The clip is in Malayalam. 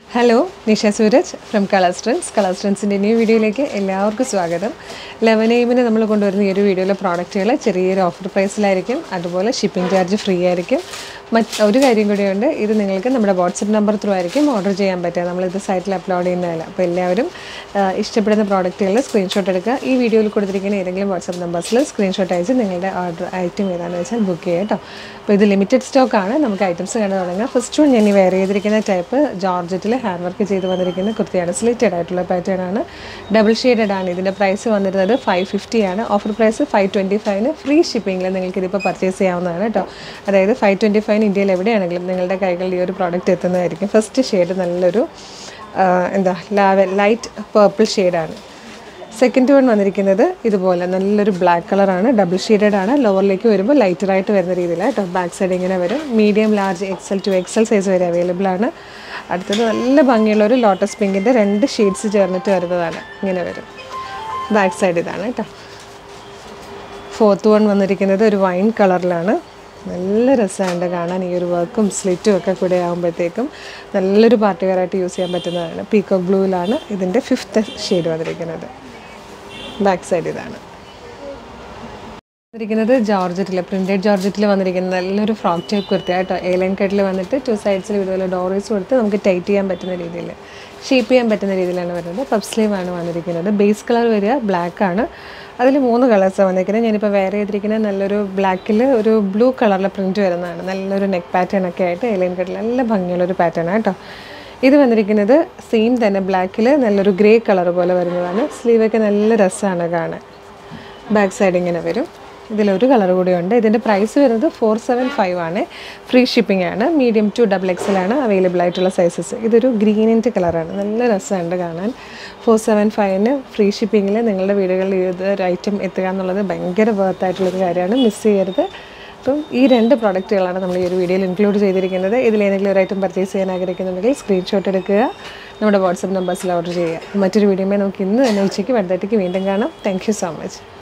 hello Nisha Suraj from Colour Trends Colour ട്രെൻഡ്സിൻ്റെ ന്യൂ വീഡിയോയിലേക്ക് എല്ലാവർക്കും സ്വാഗതം ലെവൻ എയിമിന് നമ്മൾ കൊണ്ടുവരുന്ന ഈ ഒരു വീഡിയോയിലെ പ്രോഡക്റ്റുകൾ ചെറിയൊരു ഓഫർ പ്രൈസിലായിരിക്കും അതുപോലെ ഷിപ്പിംഗ് ചാർജ് ഫ്രീ ആയിരിക്കും മറ്റ് ഒരു കാര്യം കൂടിയുണ്ട് ഇത് നിങ്ങൾക്ക് നമ്മുടെ വാട്സപ്പ് നമ്പർ ത്രൂ ആയിരിക്കും ഓർഡർ ചെയ്യാൻ പറ്റുക നമ്മളിത് സൈറ്റിൽ അപ്ലോഡ് ചെയ്യുന്നതല്ല അപ്പോൾ എല്ലാവരും ആ, ഇഷ്ടപ്പെടുന്ന പ്രോഡക്റ്റുകൾ സ്ക്രീൻഷോട്ട് എടുക്കുക ഈ വീഡിയോയിൽ കൊടുത്തിരിക്കുന്ന ഏതെങ്കിലും വാട്സപ്പ് നമ്പേഴ്സിൽ സ്ക്രീൻഷോട്ട് അയച്ച് നിങ്ങളുടെ ഓർഡർ ഐറ്റം ഏതാണെന്ന് വെച്ചാൽ ബുക്ക് ചെയ്യുക കേട്ടോ അപ്പോൾ ഇത് ലിമിറ്റഡ് സ്റ്റോക്കാണ് നമുക്ക് ഐറ്റംസ് കണ്ടു തുടങ്ങാം ഫസ്റ്റ് വൺ ഞാൻ ഈ വെയർ ചെയ്തിരിക്കുന്ന ടൈപ്പ് ജോർജറ്റിൽ ഹാൻഡ് വർക്ക് ചെയ്ത് വന്നിരിക്കുന്ന കുർത്തിയാണ് സ്ലിറ്റഡ് ആയിട്ടുള്ള പാറ്റേൺ ആണ് ഡബിൾ ഷെയ്ഡഡ് ആണ് ഇതിൻ്റെ പ്രൈസ് വന്നിരുന്നത് ഫൈവ് ഫിഫ്റ്റി ആണ് ഓഫർ പ്രൈസ് ഫൈവ് ട്വൻറ്റി ഫൈവിന് ഫ്രീ ഷിപ്പിങ്ങിൽ നിങ്ങൾക്ക് ഇതിപ്പോൾ പർച്ചേസ് ചെയ്യാവുന്നതാണ് കേട്ടോ അതായത് ഫൈവ് ട്വൻറ്റി ഫൈവിന് ഇന്ത്യയിൽ എവിടെയാണെങ്കിലും നിങ്ങളുടെ കൈകളിൽ ഈ ഒരു പ്രോഡക്റ്റ് എത്തുന്നതായിരിക്കും ഫസ്റ്റ് ഷെയ്ഡ് നല്ലൊരു ആ, എന്താ ലാവ ലൈറ്റ് പേർപ്പിൾ ഷെയ്ഡാണ് സെക്കൻഡ് വൺ വന്നിരിക്കുന്നത് ഇതുപോലെ നല്ലൊരു ബ്ലാക്ക് കളറാണ് ഡബിൾ ഷെയ്ഡഡ് ആണ് ലോവറിലേക്ക് വരുമ്പോൾ ലൈറ്ററായിട്ട് വരുന്ന രീതിയിലാണ് കേട്ടോ ബാക്ക് സൈഡ് ഇങ്ങനെ വരും medium large XL two XL size വരെ അവൈലബിൾ ആണ് അടുത്തത് നല്ല ഭംഗിയുള്ള ഒരു ലോട്ടസ് പിങ്കിൻ്റെ രണ്ട് ഷെയ്ഡ്സ് ചേർന്നിട്ട് വരുന്നതാണ് ഇങ്ങനെ വരും ബാക്ക് സൈഡ് ഇതാണ് കേട്ടോ ഫോർത്ത് വൺ വന്നിരിക്കുന്നത് ഒരു വൈൻ കളറിലാണ് നല്ല രസമുണ്ട് കാണാൻ ഈ ഒരു വർക്കും സ്ലിറ്റും ഒക്കെ കൂടെ ആകുമ്പോഴത്തേക്കും നല്ലൊരു പാർട്ടി വെയർ ആയിട്ട് യൂസ് ചെയ്യാൻ പറ്റുന്നതാണ് പീക്കോക്ക് ബ്ലൂവിലാണ് ഇതിൻ്റെ ഫിഫ്ത്ത് ഷെയ്ഡ് വന്നിരിക്കുന്നത് ബാക്ക് സൈഡ് ഇതാണ് വന്നിരിക്കുന്നത് ജോർജറ്റിൽ പ്രിൻറ്റഡ് ജോർജറ്റിൽ വന്നിരിക്കുന്ന നല്ലൊരു ഫ്രോക്ക് ടൈപ്പ് കുർത്തി കേട്ടോ എ ലൈൻ കട്ടിൽ വന്നിട്ട് ടു സൈഡ്സിൽ ഇതുപോലെ ഡോറീസ് കൊടുത്ത് നമുക്ക് ടൈറ്റ് ചെയ്യാൻ പറ്റുന്ന രീതിയിൽ ഷേപ്പ് ചെയ്യാൻ പറ്റുന്ന രീതിയിലാണ് വരുന്നത് പഫ് സ്ലീവ് ആണ് വന്നിരിക്കുന്നത് ബേസ് കളർ വരിക ബ്ലാക്ക് ആണ് അതിൽ മൂന്ന് കളേഴ്സാണ് വന്നിരിക്കുന്നത് ഞാനിപ്പോൾ വെയർ ചെയ്തിരിക്കുന്നത് നല്ലൊരു ബ്ലാക്കിൽ ഒരു ബ്ലൂ കളറിലെ പ്രിൻറ്റ് വരുന്നതാണ് നല്ലൊരു നെക്ക് പാറ്റേൺ ഒക്കെ ആയിട്ട് എ ലൈൻ കട്ടിൽ നല്ല ഭംഗിയുള്ളൊരു പാറ്റേൺ കേട്ടോ ഇത് വന്നിരിക്കുന്നത് സെയിം തന്നെ ബ്ലാക്കിൽ നല്ലൊരു ഗ്രേ കളർ പോലെ വരുന്നതാണ് സ്ലീവൊക്കെ നല്ല രസമാണ് കാണാൻ ബാക്ക് സൈഡ് ഇങ്ങനെ വരും ഇതിലൊരു കളർ കൂടിയുണ്ട് ഇതിൻ്റെ പ്രൈസ് വരുന്നത് ഫോർ സെവൻ ഫൈവ് ആണ് ഫ്രീ ഷിപ്പിംഗ് ആണ് മീഡിയം ടു ഡബിൾ എക്സൽ ആണ് അവൈലബിൾ ആയിട്ടുള്ള സൈസസ് ഇതൊരു ഗ്രീനിൻ്റെ കളറാണ് നല്ല രസമുണ്ട് കാണാൻ ഫോർ സെവൻ ഫൈവിന് ഫ്രീ ഷിപ്പിങ്ങിൽ നിങ്ങളുടെ വീടുകളിൽ ഇത് ഒരു ഐറ്റം എത്തുക എന്നുള്ളത് ഭയങ്കര വർത്ത് ആയിട്ടുള്ളൊരു കാര്യമാണ് മിസ് ചെയ്യരുത് അപ്പം ഈ രണ്ട് പ്രോഡക്റ്റുകളാണ് നമ്മൾ ഈ ഒരു വീഡിയോയിൽ ഇൻക്ലൂഡ് ചെയ്തിരിക്കുന്നത് ഇതിലേതെങ്കിലും ഒരു ഐറ്റം പർച്ചേസ് ചെയ്യാൻ ആഗ്രഹിക്കുന്നുണ്ടെങ്കിൽ സ്ക്രീൻഷോട്ട് എടുക്കുക നമ്മുടെ വാട്സപ്പ് നമ്പേഴ്സിൽ ഓർഡർ ചെയ്യുക മറ്റൊരു വീഡിയോയിൽ നമുക്ക് ഇന്ന് തന്നെ ഉച്ചയ്ക്ക് വലുതായിട്ടേക്ക് വീണ്ടും കാണാം താങ്ക് യു സോ മച്ച്